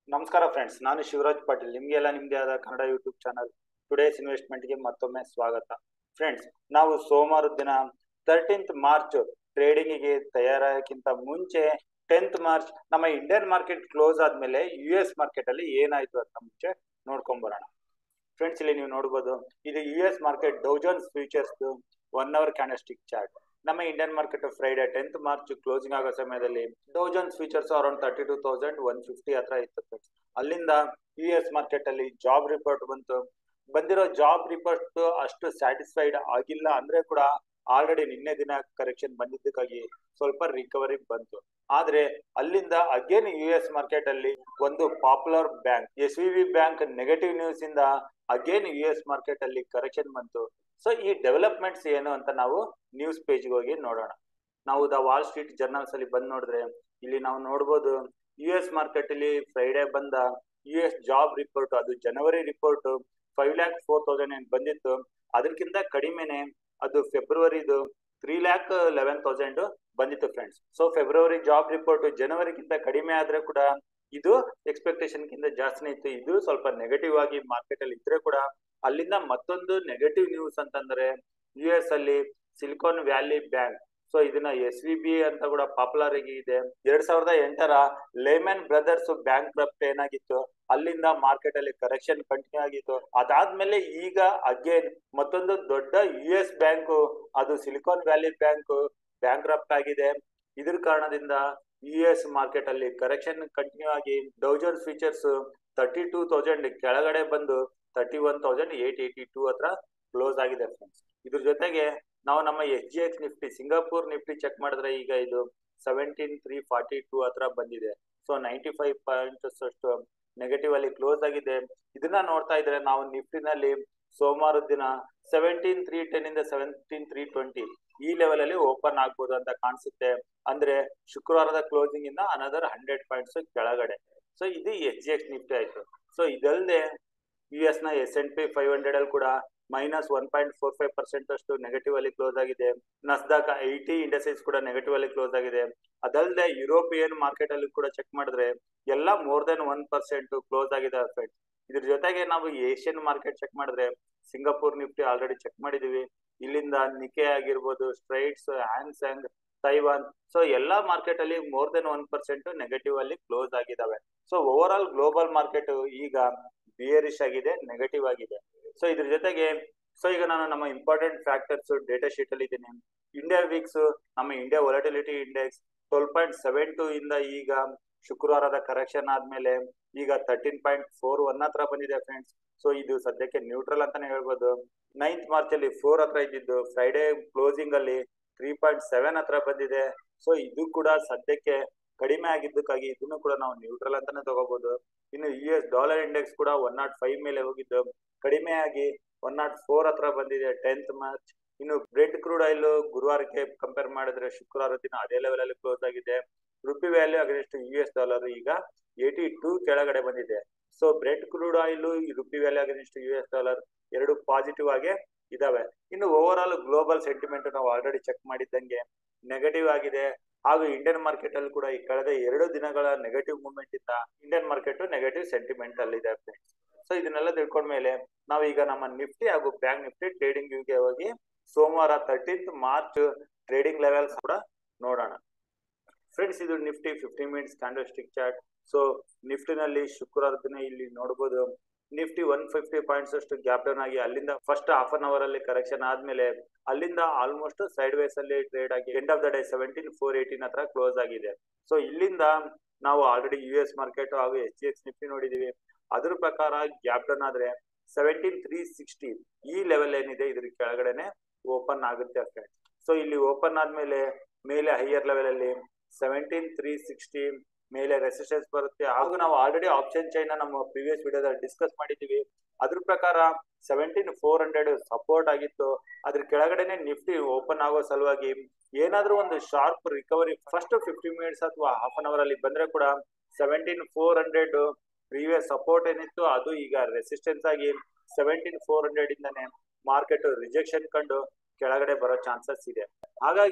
ನಮಸ್ಕಾರ ಫ್ರೆಂಡ್ಸ್ ನಾನು ಶಿವರಾಜ್ ಪಾಟೀಲ್ ನಿಮಗೆಲ್ಲ ನಿಮ್ಮದೇ ಆದ ಕನ್ನಡ ಯೂಟ್ಯೂಬ್ ಚಾನಲ್ ಟುಡೇಸ್ ಇನ್ವೆಸ್ಟ್ಮೆಂಟ್ಗೆ ಮತ್ತೊಮ್ಮೆ ಸ್ವಾಗತ ಫ್ರೆಂಡ್ಸ್ ನಾವು ಸೋಮವಾರದ ದಿನ ತರ್ಟೀನ್ತ್ ಮಾರ್ಚ್ ಟ್ರೇಡಿಂಗಿಗೆ ತಯಾರಾಗಕ್ಕಿಂತ ಮುಂಚೆ ಟೆಂತ್ ಮಾರ್ಚ್ ನಮ್ಮ ಇಂಡಿಯನ್ ಮಾರ್ಕೆಟ್ ಕ್ಲೋಸ್ ಆದ್ಮೇಲೆ ಯು ಎಸ್ ಮಾರ್ಕೆಟ್ ಅಲ್ಲಿ ಏನಾಯ್ತು ಅಂತ ಮುಂಚೆ ನೋಡ್ಕೊಂಡ್ ಬರೋಣ ಫ್ರೆಂಡ್ಸ್ ಇಲ್ಲಿ ನೀವು ನೋಡ್ಬೋದು ಇದು U S market Dow Jones futures one hour candlestick chart ನಮ್ಮ Indian market Friday tenth March closing ಆಗೋ ಸಮಯದಲ್ಲಿ Dow Jones features around thirty two thousand one fifty ಹತ್ರ ಇತ್ತು ಫ್ರೆಂಡ್ಸ್ ಅಲ್ಲಿಂದ ಯು ಎಸ್ ಮಾರ್ಕೆಟ್ ಅಲ್ಲಿ ಜಾಬ್ ರಿಪೋರ್ಟ್ ಬಂತು ಬಂದಿರೋ ಜಾಬ್ ರಿಪೋರ್ಟ್ ಅಷ್ಟು ಸ್ಯಾಟಿಸ್ಫೈಡ್ ಆಗಿಲ್ಲ ಅಂದ್ರೆ ಕೂಡ ಆಲ್ರೆಡಿ ನಿನ್ನೆ ದಿನ ಕರೆಕ್ಷನ್ ಬಂದಿದ್ದಕ್ಕಾಗಿ ಸ್ವಲ್ಪ ರಿಕವರಿ ಬಂತು ಆದ್ರೆ ಅಲ್ಲಿಂದ ಅಗೇನ್ ಯು ಎಸ್ ಮಾರ್ಕೆಟ್ ಅಲ್ಲಿ ಒಂದು popular bank S V B bank negative news ಇಂದ ಅಗೇನ್ ಯು ಎಸ್ ಮಾರ್ಕೆಟ್ ಅಲ್ಲಿ ಕರೆಕ್ಷನ್ ಬಂತು ಸೊ ಈ ಡೆವಲಪ್ಮೆಂಟ್ಸ್ ಏನು ಅಂತ ನಾವು ನ್ಯೂಸ್ ಪೇಜ್ ಹೋಗಿ ನೋಡೋಣ ನಾವು ದ ವಾಲ್ ಸ್ಟ್ರೀಟ್ ಜರ್ನಲ್ಸ್ ಅಲ್ಲಿ ಬಂದ್ ನೋಡಿದ್ರೆ ಇಲ್ಲಿ ನಾವು ನೋಡ್ಬೋದು ಯು ಎಸ್ ಮಾರ್ಕೆಟ್ ಅಲ್ಲಿ ಫ್ರೈಡೆ ಬಂದ ಯು ಎಸ್ ಜಾಬ್ ರಿಪೋರ್ಟ್ ಅದು ಜನವರಿ report five lakh four thousand ಏನ್ ಬಂದಿತ್ತು ಅದಕ್ಕಿಂತ ಕಡಿಮೆನೆ ಅದು ಫೆಬ್ರವರಿದು ತ್ರೀ ಲ್ಯಾಕ್ ಲೆವೆನ್ ತೌಸಂಡ್ ಬಂದಿತ್ತು ಫ್ರೆಂಡ್ಸ್ ಸೊ ಫೆಬ್ರವರಿ ಜಾಬ್ ರಿಪೋರ್ಟ್ ಜನವರಿಗಿಂತ ಕಡಿಮೆ ಆದ್ರೆ ಕೂಡ ಇದು ಎಕ್ಸ್ಪೆಕ್ಟೇಷನ್ ಗಿಂತ ಜಾಸ್ತಿನೇ ಇತ್ತು ಇದು ಸ್ವಲ್ಪ ನೆಗೆಟಿವ್ ಆಗಿ ಮಾರ್ಕೆಟ್ ಅಲ್ಲಿ ಇದ್ರೆ ಕೂಡ ಅಲ್ಲಿಂದ ಮತ್ತೊಂದು ನೆಗೆಟಿವ್ ನ್ಯೂಸ್ ಅಂತಂದ್ರೆ ಯು ಎಸ್ ಅಲ್ಲಿ ಸಿಲಿಕಾನ್ ವ್ಯಾಲಿ ಬ್ಯಾಂಕ್ ಸೊ ಇದನ್ನ ಎಸ್ ವಿ ಬಿ ಅಂತ ಕೂಡ ಪಾಪ್ಯುಲರ್ ಆಗಿ ಇದೆ ಎರಡ್ ಸಾವಿರದ ಎಂಟರ ಲೇಮನ್ ಬ್ರದರ್ಸ್ ಬ್ಯಾಂಕ್ ಕ್ರಪ್ಟ್ ಏನಾಗಿತ್ತು ಅಲ್ಲಿಂದ ಮಾರ್ಕೆಟ್ ಅಲ್ಲಿ ಕರೆಕ್ಷನ್ ಕಂಟಿನ್ಯೂ ಆಗಿತ್ತು ಅದಾದ್ಮೇಲೆ ಈಗ ಅಗೇನ್ ಮತ್ತೊಂದು ದೊಡ್ಡ ಯು ಎಸ್ ಬ್ಯಾಂಕ್ ಅದು Silicon Valley bank bankrupt ಆಗಿದೆ ಇದ್ರ ಕಾರಣದಿಂದ ಯು ಎಸ್ ಮಾರ್ಕೆಟ್ ಅಲ್ಲಿ ಕರೆಕ್ಷನ್ ಕಂಟಿನ್ಯೂ ಆಗಿ Dow Jones futures thirty two thousand ಕೆಳಗಡೆ ಬಂದು thirty one thousand eight eighty two ಹತ್ರ ಕ್ಲೋಸ್ ಆಗಿದೆ ಫ್ರೆಂಡ್ಸ್ ಇದ್ರ ಜೊತೆಗೆ ನಾವು ನಮ್ಮ S G X Nifty Singapore Nifty check ಮಾಡಿದ್ರೆ ಈಗ ಇದು ಸೆವೆಂಟೀನ್ ತ್ರೀ ಫಾರ್ಟಿ ಟೂ ಹತ್ರ ಬಂದಿದೆ ಸೊ ನೈಂಟಿ ಫೈವ್ ಪಾಯಿಂಟ್ಸ್ ಅಷ್ಟು ನೆಗೆಟಿವ್ ಅಲ್ಲಿ ಕ್ಲೋಸ್ ಆಗಿದೆ ಇದನ್ನ ನೋಡ್ತಾ ಇದ್ರೆ ನಾವು ನಿಫ್ಟಿನಲ್ಲಿ ಸೋಮವಾರದ ದಿನ ಸೆವೆಂಟೀನ್ ತ್ರೀ ಟೆನ್ ಇಂದ ಸೆವೆಂಟೀನ್ ತ್ರೀ ಟ್ವೆಂಟಿ ಈ ಲೆವೆಲ್ ಅಲ್ಲಿ ಓಪನ್ ಆಗ್ಬೋದು ಅಂತ ಕಾಣಿಸುತ್ತೆ ಅಂದ್ರೆ ಶುಕ್ರವಾರದ ಕ್ಲೋಸಿಂಗ್ ಇಂದ ಅನದರ್ ಹಂಡ್ರೆಡ್ ಪಾಯಿಂಟ್ಸ್ ಕೆಳಗಡೆ ಸೊ ಇದು ಎಸ್ ಜಿ ಎಕ್ಸ್ ನಿಫ್ಟಿ ಆಯ್ತು ಸೊ ಇದಲ್ಲದೆ ಯು ಎಸ್ ನ S N P five hundred ಅಲ್ಲಿ ಕೂಡ minus one point four five percent ಅಷ್ಟು ನೆಗೆಟಿವ್ ಅಲ್ಲಿ ಕ್ಲೋಸ್ ಆಗಿದೆ ನಸ್ದಾಕ ಐಟಿ ಇಂಡಸ್ಟ್ರೀಸ್ ಕೂಡ ನೆಗೆಟಿವ್ ಅಲ್ಲಿ ಕ್ಲೋಸ್ ಆಗಿದೆ ಅದಲ್ಲದೆ ಯುರೋಪಿಯನ್ ಮಾರ್ಕೆಟ್ ಅಲ್ಲಿ ಕೂಡ ಚೆಕ್ ಮಾಡಿದ್ರೆ ಎಲ್ಲ more than one percent close ಆಗಿದೆ ಫ್ರೆಂಡ್ಸ್ ಇದ್ರ ಜೊತೆಗೆ ನಾವು ಏಷ್ಯನ್ ಮಾರ್ಕೆಟ್ ಚೆಕ್ ಮಾಡಿದ್ರೆ ಸಿಂಗಾಪುರ್ ನಿಫ್ಟಿ ಆಲ್ರೆಡಿ ಚೆಕ್ ಮಾಡಿದೀವಿ ಇಲ್ಲಿಂದ ನಿಕೆ ಆಗಿರ್ಬೋದು ಸ್ಟ್ರೈಟ್ಸ್ ಹ್ಯಾನ್ಸಂಗ್ ತೈವಾನ್ ಸೊ ಎಲ್ಲಾ ಮಾರ್ಕೆಟ್ ಅಲ್ಲಿ more than one percent negative ಅಲ್ಲಿ ಕ್ಲೋಸ್ ಆಗಿದಾವೆ so over all global market ಈಗ ಬಿಯರಿಶ್ ಆಗಿದೆ ನೆಗೆಟಿವ್ ಆಗಿದೆ ಸೊ ಇದ್ರ ಜೊತೆಗೆ ಸೊ ಈಗ ನಾನು ನಮ್ಮ ಇಂಪಾರ್ಟೆಂಟ್ ಫ್ಯಾಕ್ಟರ್ಸ್ ಡೇಟಾ ಶೀಟ್ ಅಲ್ಲಿ ಇದ್ದೀನಿ ಇಂಡಿಯಾ ವೀಕ್ಸ್ ನಮ್ಮ India volatility index twelve point seven two ಇಂದ ಈಗ ಶುಕ್ರವಾರದ ಕರೆಕ್ಷನ್ ಆದ್ಮೇಲೆ ಈಗ ತರ್ಟೀನ್ ಪಾಯಿಂಟ್ ಫೋರ್ ಒನ್ ಹತ್ರ ಬಂದಿದೆ ಫ್ರೆಂಡ್ಸ್ ಸೊ ಇದು ಸದ್ಯಕ್ಕೆ ನ್ಯೂಟ್ರಲ್ ಅಂತಾನೆ ಹೇಳ್ಬೋದು ನೈನ್ತ್ ಮಾರ್ಚ್ ಅಲ್ಲಿ ಫೋರ್ ಹತ್ರ ಇದ್ದಿದ್ದು ಫ್ರೈಡೆ ಕ್ಲೋಸಿಂಗ್ ಅಲ್ಲಿ ತ್ರೀ ಪಾಯಿಂಟ್ ಸೆವೆನ್ ಹತ್ರ ಬಂದಿದೆ ಸೊ ಇದು ಕೂಡ ಸದ್ಯಕ್ಕೆ ಕಡಿಮೆ ಆಗಿದ್ದಕ್ಕಾಗಿ ಇದನ್ನು ಕೂಡ ನಾವು ನ್ಯೂಟ್ರಲ್ ಅಂತಾನೆ ತಗೋಬಹುದು ಇನ್ನು ಯು ಎಸ್ ಡಾಲರ್ ಇಂಡೆಕ್ಸ್ ಕೂಡ ಒನ್ ನಾಟ್ ಫೈವ್ ಮೇಲೆ ಹೋಗಿದ್ದು ಕಡಿಮೆ ಆಗಿ ಒನ್ ನಾಟ್ ಫೋರ್ ಹತ್ರ ಬಂದಿದೆ ಟೆಂತ್ ಮಾರ್ಚ್ ಇನ್ನು ಬ್ರೆಡ್ ಕ್ರೂಡ್ ಆಯಿಲ್ ಗುರುವಾರಕ್ಕೆ ಕಂಪೇರ್ ಮಾಡಿದ್ರೆ ಶುಕ್ರವಾರ ದಿನ ಅದೇ ಲೆವೆಲ್ ಅಲ್ಲಿ ಕ್ಲೋಸ್ ಆಗಿದೆ rupee value against U S dollar ಈಗ ಏಟಿ ಟೂ ಕೆಳಗಡೆ ಬಂದಿದೆ so Brent crude oil rupee value against U S dollar ಎರಡು ಪಾಸಿಟಿವ್ ಆಗಿ ಇದಾವೆ ಇನ್ನು ಓವರ್ ಆಲ್ ಗ್ಲೋಬಲ್ ಸೆಂಟಿಮೆಂಟ್ ನಾವು ಆಲ್ರೆಡಿ ಚೆಕ್ ಮಾಡಿದ್ದಂಗೆ ನೆಗೆಟಿವ್ ಆಗಿದೆ ಹಾಗೂ ಇಂಡಿಯನ್ ಮಾರ್ಕೆಟ್ ಅಲ್ಲಿ ಕೂಡ ಈ ಕಳೆದ ಎರಡು ದಿನಗಳ ನೆಗೆಟಿವ್ ಮೂವ್ಮೆಂಟ್ ಇಂದ ಇಂಡಿಯನ್ ಮಾರ್ಕೆಟ್ ನೆಗೆಟಿವ್ ಸೆಂಟಿಮೆಂಟ್ ಅಲ್ಲಿ ಇದೆ ಸೊ ಇದನ್ನೆಲ್ಲ ತಿಳ್ಕೊಂಡ್ಮೇಲೆ ನಾವು ಈಗ ನಮ್ಮ ನಿಫ್ಟಿ ಹಾಗೂ ಬ್ಯಾಂಕ್ ನಿಫ್ಟಿ ಟ್ರೇಡಿಂಗ್ ಗೆ ಹೋಗಿ ಸೋಮವಾರ ತರ್ಟೀನ್ತ್ ಮಾರ್ಚ್ ಟ್ರೇಡಿಂಗ್ ಲೆವೆಲ್ಸ್ ಕೂಡ ನೋಡೋಣ ಫ್ರೆಂಡ್ಸ್ ಇದು Nifty fifty minutes candle stick chart so ನಿಫ್ಟಿನಲ್ಲಿ ಶುಕ್ರವಾರ ದಿನ ಇಲ್ಲಿ ನೋಡಬಹುದು ನಿಫ್ಟಿ ಒನ್ ಫಿಫ್ಟಿ ಪಾಯಿಂಟ್ಸ್ ಅಷ್ಟು ಗ್ಯಾಪ್ ಡೌನ್ ಆಗಿ ಅಲ್ಲಿಂದ ಫಸ್ಟ್ ಹಾಫ್ ಅನ್ ಅವರ್ ಅಲ್ಲಿ ಕರೆಕ್ಷನ್ ಆದ್ಮೇಲೆ ಅಲ್ಲಿಂದ ಆಲ್ಮೋಸ್ಟ್ ಸೈಡ್ ವೇಸ್ ಅಲ್ಲಿ ಟ್ರೇಡ್ ಆಗಿ end of the day seventeen four eighteen ಹತ್ರ ಕ್ಲೋಸ್ ಆಗಿದೆ ಸೊ ಇಲ್ಲಿಂದ ನಾವು ಆಲ್ರೆಡಿ ಯು ಎಸ್ ಮಾರ್ಕೆಟ್ ಹಾಗೂ ಎಚ್ ಡಿ ಎಕ್ಸ್ ನಿಫ್ಟಿ ನೋಡಿದೀವಿ ಅದ್ರ ಪ್ರಕಾರ ಗ್ಯಾಪ್ ಡೌನ್ ಆದ್ರೆ ಸೆವೆಂಟೀನ್ ತ್ರೀ ಸಿಕ್ಸ್ಟಿ ಈ ಲೆವೆಲ್ ಏನಿದೆ ಇದ್ರ ಕೆಳಗಡೆನೆ ಓಪನ್ ಆಗುತ್ತೆ ಫ್ರೆಂಡ್ಸ್ ಸೊ ಇಲ್ಲಿ ಓಪನ್ ಆದ್ಮೇಲೆ ಮೇಲೆ ಹೈಯರ್ ಲೆವೆಲ್ ಅಲ್ಲಿ ಸೆವೆಂಟೀನ್ ತ್ರೀ ಸಿಕ್ಸ್ಟಿ ಮೇಲೆ ರೆಸಿಸ್ಟೆನ್ಸ್ ಬರುತ್ತೆ ಹಾಗೂ ನಾವು ಆಲ್ರೆಡಿ ಆಪ್ಷನ್ ಚೈನ್ ನಮ್ಮ ಪ್ರಿವಿಯಸ್ ವಿಡಿಯೋದಲ್ಲಿ ಡಿಸ್ಕಸ್ ಮಾಡಿದೀವಿ ಅದ್ರ ಪ್ರಕಾರ ಸೆವೆಂಟೀನ್ ಫೋರ್ ಹಂಡ್ರೆಡ್ ಸಪೋರ್ಟ್ ಆಗಿತ್ತು ಅದ್ರ ಕೆಳಗಡೆನೆ ನಿಫ್ಟಿ ಓಪನ್ ಆಗೋ ಸಲುವಾಗಿ ಏನಾದ್ರೂ ಒಂದು sharp recovery first fifty minutes ಅಥವಾ ಹಾಫ್ ಅನ್ ಅವರ್ ಅಲ್ಲಿ ಬಂದ್ರೆ ಕೂಡ seventeen four hundred previous support ಏನಿತ್ತು ಅದು ಈಗ ರೆಸಿಸ್ಟೆನ್ಸ್ ಆಗಿ ಸೆವೆಂಟೀನ್ ಫೋರ್ ಹಂಡ್ರೆಡ್ ಇಂದಾನೆ ಮಾರ್ಕೆಟ್ ರಿಜೆಕ್ಷನ್ ಕಂಡು ಕೆಳಗಡೆ ಬರೋ ಚಾನ್ಸಸ್ ಇದೆ ಹಾಗಾಗಿ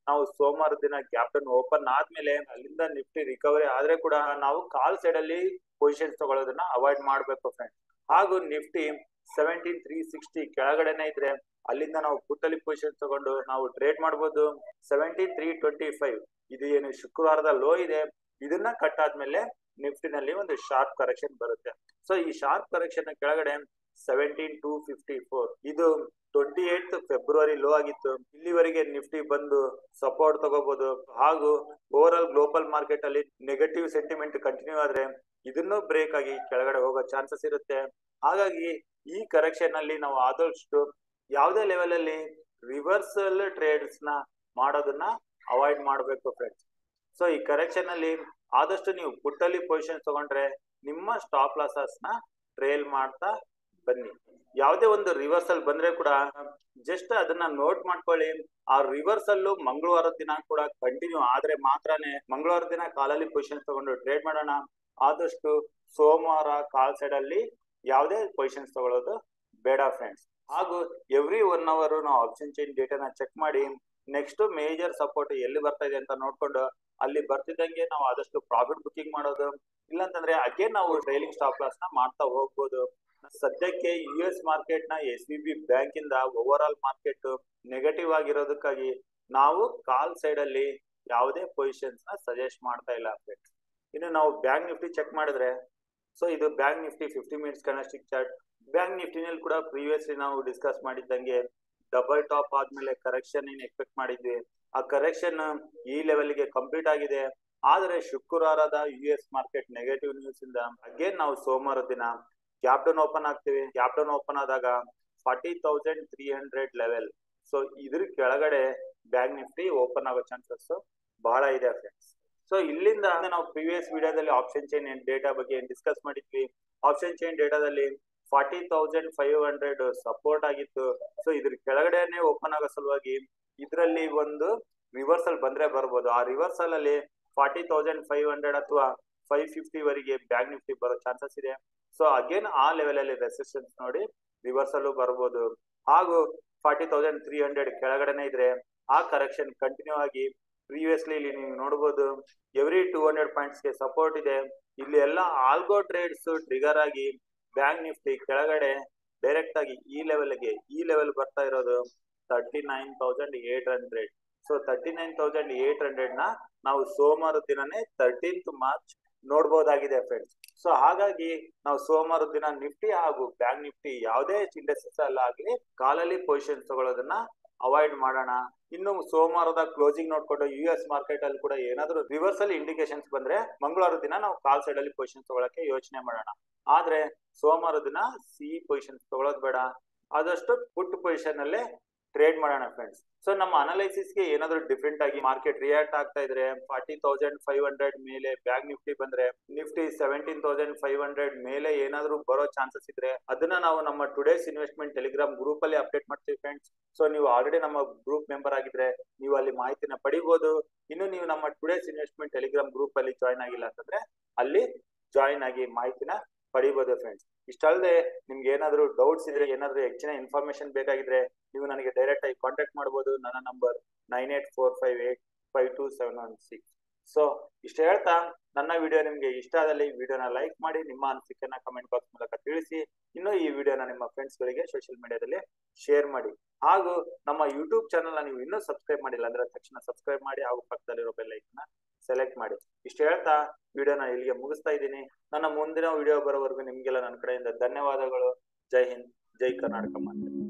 ನಾವು ಸೋಮವಾರ ದಿನ ಗ್ಯಾಪ್ ಡೌನ್ ಓಪನ್ ಆದ್ಮೇಲೆ ಅಲ್ಲಿಂದ ನಿಫ್ಟಿ ರಿಕವರಿ ಆದ್ರೆ ಕೂಡ ನಾವು ಕಾಲ್ ಸೈಡ್ ಅಲ್ಲಿ ಪೊಸಿಷನ್ಸ್ ತಗೊಳ್ಳೋದನ್ನ ಅವಾಯ್ಡ್ ಮಾಡ್ಬೇಕು ಫ್ರೆಂಡ್ಸ್ ಹಾಗೂ ನಿಫ್ಟಿ ಸೆವೆಂಟೀನ್ ತ್ರೀ ಸಿಕ್ಸ್ಟಿ ಕೆಳಗಡೆನೆ ಇದ್ರೆ ಅಲ್ಲಿಂದ ನಾವು ಪುಟ್ಟಲ್ಲಿ ಪೊಸಿಷನ್ ತಗೊಂಡು ನಾವು ಟ್ರೇಡ್ ಮಾಡ್ಬೋದು ಸೆವೆಂಟೀನ್ ತ್ರೀ ಟ್ವೆಂಟಿ ಫೈವ್ ಇದು ಏನು ಶುಕ್ರವಾರದ ಲೋ ಇದೆ ಇದನ್ನ ಕಟ್ ಆದ್ಮೇಲೆ ನಿಫ್ಟಿನಲ್ಲಿ ಒಂದು ಶಾರ್ಪ್ ಕರೆಕ್ಷನ್ ಬರುತ್ತೆ ಸೊ ಈ ಶಾರ್ಪ್ ಕರೆಕ್ಷನ್ ಕೆಳಗಡೆ ಸೆವೆಂಟೀನ್ ಟೂ ಫಿಫ್ಟಿ ಫೋರ್ ಇದು ಟ್ವೆಂಟಿ ಏಟ್ ಫೆಬ್ರವರಿ ಲೋ ಆಗಿತ್ತು ಇಲ್ಲಿವರೆಗೆ ನಿಫ್ಟಿ ಬಂದು ಸಪೋರ್ಟ್ ತಗೋಬಹುದು ಹಾಗೂ ಓವರ್ ಆಲ್ ಗ್ಲೋಬಲ್ ಮಾರ್ಕೆಟ್ ಅಲ್ಲಿ ನೆಗೆಟಿವ್ ಸೆಂಟಿಮೆಂಟ್ ಕಂಟಿನ್ಯೂ ಆದ್ರೆ ಇದನ್ನು ಬ್ರೇಕ್ ಆಗಿ ಕೆಳಗಡೆ ಹೋಗೋ ಚಾನ್ಸಸ್ ಇರುತ್ತೆ ಹಾಗಾಗಿ ಈ ಕರೆಕ್ಷನ್ ಅಲ್ಲಿ ನಾವು ಆದಷ್ಟು ಯಾವುದೇ ಲೆವೆಲ್ ಅಲ್ಲಿ ರಿವರ್ಸಲ್ ಟ್ರೇಡ್ಸ್ ನ ಮಾಡೋದನ್ನ ಅವಾಯ್ಡ್ ಮಾಡಬೇಕು ಫ್ರೆಂಡ್ಸ್ ಸೊ ಈ ಕರೆಕ್ಷನ್ ಅಲ್ಲಿ ಆದಷ್ಟು ನೀವು ಪುಟ್ಟಲ್ಲಿ ಪೊಸಿಷನ್ ತಗೊಂಡ್ರೆ ನಿಮ್ಮ ಸ್ಟಾಪ್ ಲಾಸಸ್ ನ ಟ್ರೇಲ್ ಮಾಡ್ತಾ ಬನ್ನಿ ಯಾವುದೇ ಒಂದು ರಿವರ್ಸಲ್ ಬಂದ್ರೆ ಕೂಡ ಜಸ್ಟ್ ಅದನ್ನ ನೋಟ್ ಮಾಡ್ಕೊಳ್ಳಿ ಆ ರಿವರ್ಸಲ್ ಮಂಗಳವಾರ ದಿನ ಕೂಡ ಕಂಟಿನ್ಯೂ ಆದ್ರೆ ಮಾತ್ರನೇ ಮಂಗಳವಾರ ದಿನ ಕಾಲಲ್ಲಿ ಪೊಸಿಷನ್ ತಗೊಂಡು ಟ್ರೇಡ್ ಮಾಡೋಣ ಆದಷ್ಟು ಸೋಮವಾರ ಕಾಲ್ ಸೈಡ್ ಅಲ್ಲಿ ಯಾವುದೇ ಪೊಸಿಷನ್ಸ್ ತಗೊಳ್ಳೋದು ಬೇಡ ಫ್ರೆಂಡ್ಸ್ ಹಾಗೂ ಎವ್ರಿ ಒನ್ ಅವರ್ ನಾವು ಆಪ್ಷನ್ ಚೈನ್ ಡೇಟಾನ ಚೆಕ್ ಮಾಡಿ ನೆಕ್ಸ್ಟ್ ಮೇಜರ್ ಸಪೋರ್ಟ್ ಎಲ್ಲಿ ಬರ್ತಾ ಇದೆ ಅಂತ ನೋಡ್ಕೊಂಡು ಅಲ್ಲಿ ಬರ್ತಿದ್ದಂಗೆ ನಾವು ಆದಷ್ಟು ಪ್ರಾಫಿಟ್ ಬುಕಿಂಗ್ ಮಾಡೋದು ಇಲ್ಲಾಂತಂದ್ರೆ ಅಗೇನ್ ನಾವು ಟ್ರೈಲಿಂಗ್ ಸ್ಟಾಪ್ ಲಾಸ್ ನ ಮಾಡ್ತಾ ಹೋಗ್ಬೋದು ಸದ್ಯಕ್ಕೆ ಯು ಎಸ್ ಮಾರ್ಕೆಟ್ ನ ಎಸ್ ಬಿ ಬಿ ಬ್ಯಾಂಕ್ ಇಂದ ಓವರ್ ಆಲ್ ಮಾರ್ಕೆಟ್ ನೆಗೆಟಿವ್ ಆಗಿರೋದಕ್ಕಾಗಿ ನಾವು ಕಾಲ್ ಸೈಡ್ ಅಲ್ಲಿ ಯಾವುದೇ ಪೊಸಿಷನ್ಸ್ ನ ಸಜೆಸ್ಟ್ ಮಾಡ್ತಾ ಇಲ್ಲ ಫ್ರೆಂಡ್ಸ್ ಇನ್ನು ನಾವು ಬ್ಯಾಂಕ್ ನಿಫ್ಟಿ ಚೆಕ್ ಮಾಡಿದ್ರೆ ಸೊ ಇದು bank Nifty fifty minutes candlestick chart bank ನಿಫ್ಟಿನಲ್ಲಿ ಕೂಡ ಪ್ರೀವಿಯಸ್ಲಿ ನಾವು ಡಿಸ್ಕಸ್ ಮಾಡಿದ್ದಂಗೆ ಡಬಲ್ ಟಾಪ್ ಆದ್ಮೇಲೆ ಕರೆಕ್ಷನ್ ಏನ್ ಎಕ್ಸ್ಪೆಕ್ಟ್ ಮಾಡಿದ್ವಿ ಆ ಕರೆಕ್ಷನ್ ಈ ಲೆವೆಲ್ಗೆ ಕಂಪ್ಲೀಟ್ ಆಗಿದೆ ಆದರೆ ಶುಕ್ರವಾರದ U S market negative news ಇಂದ ಅಗೇನ್ ನಾವು ಸೋಮವಾರ ದಿನ ಗ್ಯಾಪ್ ಡೌನ್ ಓಪನ್ ಆಗ್ತೀವಿ ಗ್ಯಾಪ್ ಡೌನ್ ಓಪನ್ ಆದಾಗ forty thousand three hundred level so ಇದ್ರ ಕೆಳಗಡೆ ಬ್ಯಾಂಕ್ ನಿಫ್ಟಿ ಓಪನ್ ಆಗೋ ಚಾನ್ಸಸ್ ಬಹಳ ಇದೆ ಫ್ರೆಂಡ್ಸ್ ಸೊ ಇಲ್ಲಿಂದ ನಾವು ಪ್ರಿವಿಯಸ್ ವಿಡಿಯೋದಲ್ಲಿ ಆಪ್ಷನ್ ಚೈನ್ ಡೇಟಾ ಬಗ್ಗೆ ಡಿಸ್ಕಸ್ ಮಾಡಿದ್ವಿ ಆಪ್ಷನ್ ಚೈನ್ ಡೇಟಾದಲ್ಲಿ forty thousand five hundred support ಆಗಿತ್ತು ಸೊ ಇದ್ರ ಕೆಳಗಡೆನೆ ಓಪನ್ ಆಗೋ ಸಲುವಾಗಿ ಇದರಲ್ಲಿ ಒಂದು ರಿವರ್ಸಲ್ ಬಂದ್ರೆ ಬರ್ಬೋದು ಆ ರಿವರ್ಸಲ್ ಅಲ್ಲಿ ಫಾರ್ಟಿ ತೌಸಂಡ್ ಫೈವ್ ಹಂಡ್ರೆಡ್ ಅಥವಾ ಫೈವ್ ಫಿಫ್ಟಿ ವರೆಗೆ ಬ್ಯಾಂಕ್ ನಿಫ್ಟಿ ಬರೋ ಚಾನ್ಸಸ್ ಇದೆ ಸೊ ಅಗೇನ್ ಆ ಲೆವೆಲ್ ಅಲ್ಲಿ ರೆಸಿಸ್ಟೆನ್ಸ್ ನೋಡಿ ರಿವರ್ಸಲ್ ಬರ್ಬೋದು ಹಾಗೂ ಫಾರ್ಟಿ ತೌಸಂಡ್ ತ್ರೀ ಹಂಡ್ರೆಡ್ ಕೆಳಗಡೆನೆ ಇದ್ರೆ ಆ ಕರೆಕ್ಷನ್ ಕಂಟಿನ್ಯೂ ಆಗಿ ಪ್ರೀವಿಯಸ್ಲಿ ಇಲ್ಲಿ ನೀವು ನೋಡಬಹುದು ಎವ್ರಿ ಟೂ ಹಂಡ್ರೆಡ್ ಪಾಯಿಂಟ್ಸ್ ಗೆ ಸಪೋರ್ಟ್ ಇದೆ ಇಲ್ಲಿ ಎಲ್ಲ ಆಲ್ಗೋ ಟ್ರೇಡ್ಸ್ ಟ್ರಿಗರ್ ಆಗಿ ಬ್ಯಾಂಕ್ ನಿಫ್ಟಿ ಕೆಳಗಡೆ ಡೈರೆಕ್ಟ್ ಆಗಿ ಈ ಲೆವೆಲ್ಗೆ ಈ ಲೆವೆಲ್ ಬರ್ತಾ ಇರೋದು thirty nine thousand eight hundred so thirty nine thousand eight hundred ನ ನಾವು ಸೋಮವಾರ ದಿನನೇ ತರ್ಟೀನ್ತ್ ಮಾರ್ಚ್ ನೋಡ್ಬೋದಾಗಿದೆ ಫ್ರೆಂಡ್ಸ್ ಸೊ ಹಾಗಾಗಿ ನಾವು ಸೋಮವಾರ ದಿನ ನಿಫ್ಟಿ ಹಾಗೂ ಬ್ಯಾಂಕ್ ನಿಫ್ಟಿ ಯಾವುದೇ ಇಂಡಸ್ಟ್ರೀಸ್ ಅಲ್ಲ ಆಗ್ಲಿ ಕಾಲಲ್ಲಿ ಪೊಸಿಷನ್ ತಗೊಳ್ಳೋದನ್ನ ಅವಾಯ್ಡ್ ಮಾಡೋಣ ಇನ್ನು ಸೋಮವಾರದ ಕ್ಲೋಸಿಂಗ್ ನೋಡ್ಕೊಂಡು ಯು ಎಸ್ ಮಾರ್ಕೆಟ್ ಅಲ್ಲಿ ಕೂಡ ಏನಾದ್ರು ರಿವರ್ಸಲ್ ಇಂಡಿಕೇಶನ್ಸ್ ಬಂದ್ರೆ ಮಂಗಳವಾರ ದಿನ ನಾವು ಕಾಲ್ ಸೈಡ್ ಅಲ್ಲಿ ಪೊಸಿಷನ್ ತಗೊಳಕ್ಕೆ ಯೋಚನೆ ಮಾಡೋಣ ಆದ್ರೆ ಸೋಮವಾರ ದಿನ ಸಿ ಪೊಸಿಷನ್ ತಗೊಳೋದ್ ಬೇಡ ಆದಷ್ಟು ಪುಟ್ ಪೊಸಿಷನ್ ಅಲ್ಲೇ ಟ್ರೇಡ್ ಮಾಡೋಣ ಫ್ರೆಂಡ್ಸ್ ಸೊ ನಮ್ಮ ಅನಾಲಿಸಿಸ್ ಗೆ ಏನಾದ್ರು ಡಿಫ್ರೆಂಟ್ ಆಗಿ ಮಾರ್ಕೆಟ್ ರಿಯಾಕ್ಟ್ ಆಗ್ತಾ ಇದ್ರೆ ಫಾರ್ಟಿ ತೌಸಂಡ್ ಫೈವ್ ಹಂಡ್ರೆಡ್ ಮೇಲೆ ಬ್ಯಾಂಕ್ ನಿಫ್ಟಿ ಬಂದ್ರೆ Nifty seventeen thousand five hundred ಮೇಲೆ ಏನಾದ್ರು ಬರೋ ಚಾನ್ಸಸ್ ಇದ್ರೆ ಅದನ್ನ ನಾವು ನಮ್ಮ ಟುಡೇಸ್ ಇನ್ವೆಸ್ಟ್ಮೆಂಟ್ ಟೆಲಿಗ್ರಾಮ್ ಗ್ರೂಪ್ ಅಲ್ಲಿ ಅಪ್ಡೇಟ್ ಮಾಡ್ತೀವಿ ಫ್ರೆಂಡ್ಸ್ ಸೊ ನೀವು ಆಲ್ರೆಡಿ ನಮ್ಮ ಗ್ರೂಪ್ ಮೆಂಬರ್ ಆಗಿದ್ರೆ ನೀವು ಅಲ್ಲಿ ಮಾಹಿತಿನ ಪಡಿಬಹುದು ಇನ್ನು ನೀವು ನಮ್ಮ ಟುಡೇಸ್ ಇನ್ವೆಸ್ಟ್ಮೆಂಟ್ ಟೆಲಿಗ್ರಾಮ್ ಗ್ರೂಪ್ ಅಲ್ಲಿ ಜಾಯ್ನ್ ಆಗಿಲ್ಲ ಅಂತಂದ್ರೆ ಅಲ್ಲಿ ಜಾಯಿನ್ ಆಗಿ ಮಾಹಿತಿನ ಪಡಿಬಹುದು ಫ್ರೆಂಡ್ಸ್ ಇಷ್ಟಲ್ಲದೆ ನಿಮ್ಗೆ ಏನಾದ್ರು ಡೌಟ್ಸ್ ಇದ್ರೆ ಏನಾದ್ರು ಹೆಚ್ಚಿನ ಇನ್ಫಾರ್ಮೇಶನ್ ಬೇಕಾಗಿದ್ರೆ ನೀವು ನನಗೆ ಡೈರೆಕ್ಟ್ ಆಗಿ ಕಾಂಟ್ಯಾಕ್ಟ್ ಮಾಡಬಹುದು ನನ್ನ number nine eight four five eight five two seven one six so ಇಷ್ಟು ಹೇಳ್ತಾ ನನ್ನ ವಿಡಿಯೋ ನಿಮ್ಗೆ ಇಷ್ಟ ಆದಲ್ಲಿ ವಿಡಿಯೋನ ಲೈಕ್ ಮಾಡಿ ನಿಮ್ಮ ಅನಿಸಿಕೆನ ಕಮೆಂಟ್ ಬಾಕ್ಸ್ ಮೂಲಕ ತಿಳಿಸಿ ಇನ್ನು ಈ ವಿಡಿಯೋನ ನಿಮ್ಮ ಫ್ರೆಂಡ್ಸ್ ಗಳಿಗೆ ಸೋಷಿಯಲ್ ಮೀಡಿಯಾದಲ್ಲಿ ಶೇರ್ ಮಾಡಿ ಹಾಗೂ ನಮ್ಮ ಯೂಟ್ಯೂಬ್ ಚಾನಲ್ ನೀವು ಇನ್ನೂ ಸಬ್ಸ್ಕ್ರೈಬ್ ಮಾಡಿಲ್ಲ ಅಂದ್ರೆ ತಕ್ಷಣ ಸಬ್ಸ್ಕ್ರೈಬ್ ಮಾಡಿ ಹಾಗೂ ಪಕ್ಕದಲ್ಲಿರೋ ಬೆಲ್ ಐಕನ್ ಸೆಲೆಕ್ಟ್ ಮಾಡಿ ಇಷ್ಟು ಹೇಳ್ತಾ ವಿಡಿಯೋನ ಇಲ್ಲಿಗೆ ಮುಗಿಸ್ತಾ ಇದ್ದೀನಿ ನನ್ನ ಮುಂದಿನ ವಿಡಿಯೋ ಬರೋವರೆಗೂ ನಿಮ್ಗೆಲ್ಲ ನನ್ನ ಕಡೆಯಿಂದ ಧನ್ಯವಾದಗಳು ಜೈ ಹಿಂದ್ ಜೈ ಕರ್ನಾಟಕ ಮಾತೆ